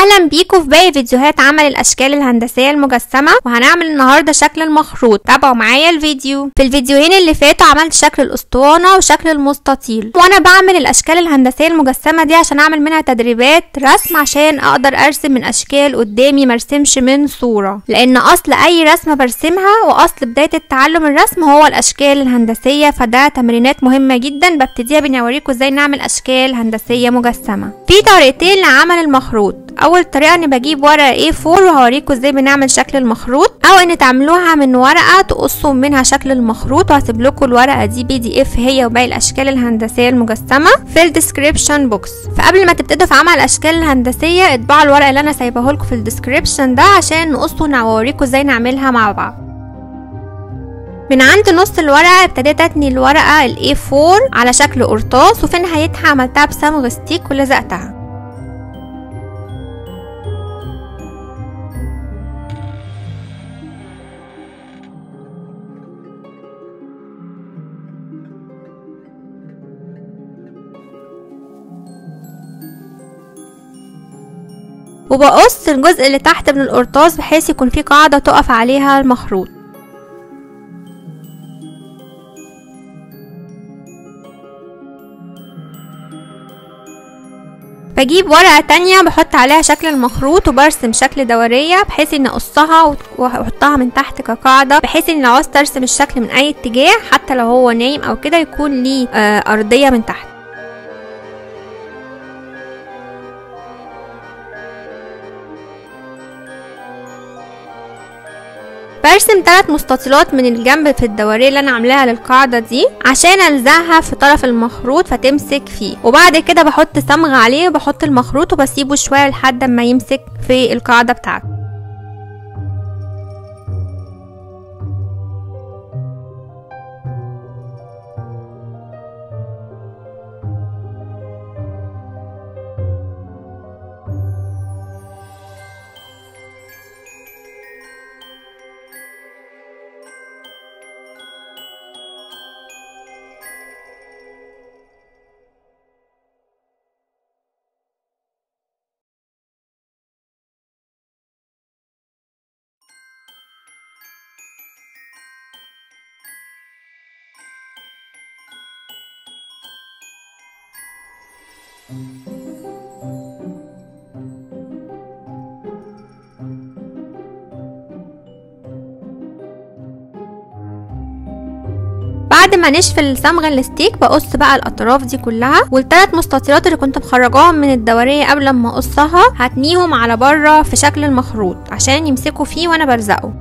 اهلا بيكم في باقي فيديوهات عمل الاشكال الهندسيه المجسمه وهنعمل النهارده شكل المخروط تابعوا معايا الفيديو في الفيديوهين اللي فاتوا عملت شكل الاسطوانه وشكل المستطيل وانا بعمل الاشكال الهندسيه المجسمه دي عشان اعمل منها تدريبات رسم عشان اقدر ارسم من اشكال قدامي مرسمش من صوره لان اصل اي رسمه برسمها واصل بدايه التعلم الرسم هو الاشكال الهندسيه فده تمرينات مهمه جدا ببتديها باني اوريكم ازاي نعمل اشكال هندسيه مجسمه في طريقتين لعمل المخروط اول طريقه اني بجيب ورقه A4 وهوريكم ازاي بنعمل شكل المخروط او ان تعملوها من ورقه تقصوا منها شكل المخروط وهسيب لكم الورقه دي بي دي اف هي وباقي الاشكال الهندسيه المجسمه في الديسكريبشن بوكس فقبل ما تبتدوا في عمل الاشكال الهندسيه اطبعوا الورقه اللي انا سايباه لكم في الديسكريبشن ده عشان نقصه واوريكم ازاي نعملها مع بعض من عند نص الورقة ابتديت اتني الورقة ال A4 على شكل قرطاس وفي نهايتها عملتها بصمغ ستيك ولزقتها وبقص الجزء اللي تحت من القرطاس بحيث يكون في قاعدة تقف عليها المخروط بجيب ورقة تانية بحط عليها شكل المخروط وبرسم شكل دورية بحيث اني اقصها واحطها من تحت كقاعدة بحيث اني لو عاوزت ارسم الشكل من اي اتجاه حتى لو هو نايم او كده يكون ليه آه ارضية من تحت برسم ثلاث مستطيلات من الجنب في الدورية اللي انا عاملاها للقاعدة دي عشان الزقها في طرف المخروط فتمسك فيه وبعد كده بحط صمغ عليه وبحط المخروط وبسيبه شوية لحد ما يمسك في القاعدة بتاعته بعد ما نشفي الصمغ الستيك بقص بقى الاطراف دي كلها والثلاث مستطيلات اللي كنت مخرجاهم من الدوريه قبل ما اقصها هتنيهم على بره في شكل المخروط عشان يمسكوا فيه وانا برزقه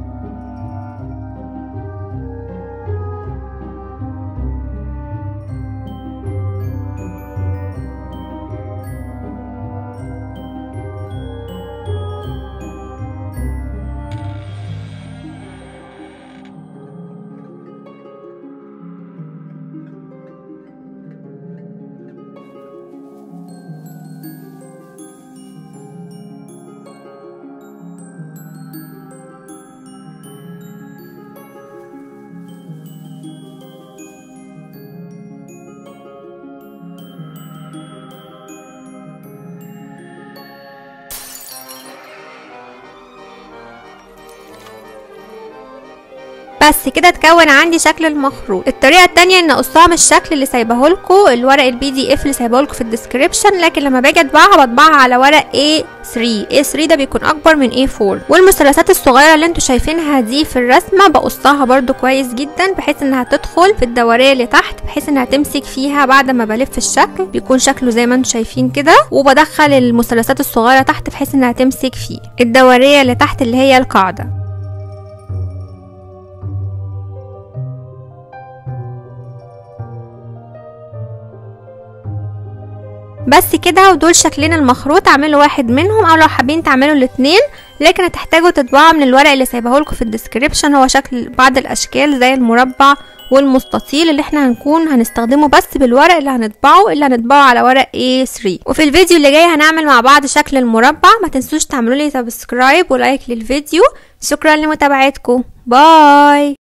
بس كده اتكون عندي شكل المخروط الطريقه التانية ان اقصها من الشكل اللي سايباه لكم الورق البي دي اف اللي سايباه لكم في الديسكريبشن لكن لما باجي اطبعها بطبعها على ورق A3 A3 ده بيكون اكبر من A4 والمثلثات الصغيره اللي انتوا شايفينها دي في الرسمه بقصها برده كويس جدا بحيث انها تدخل في الدوريه اللي تحت بحيث انها تمسك فيها بعد ما بلف الشكل بيكون شكله زي ما انتوا شايفين كده وبدخل المثلثات الصغيره تحت بحيث انها تمسك فيه الدوريه اللي تحت اللي هي القاعده بس كده ودول شكلين المخروط اعملوا واحد منهم او لو حابين تعملوا الاتنين لكن هتحتاجوا تطبعوا من الورق اللي سايبه لكم في الديسكريبشن هو شكل بعض الاشكال زي المربع والمستطيل اللي احنا هنكون هنستخدمه بس بالورق اللي هنطبعه اللي هنطبعه على ورق A3 وفي الفيديو اللي جاي هنعمل مع بعض شكل المربع ما تنسوش تعملوا لي سبسكرايب ولايك للفيديو شكرا لمتابعتكم باي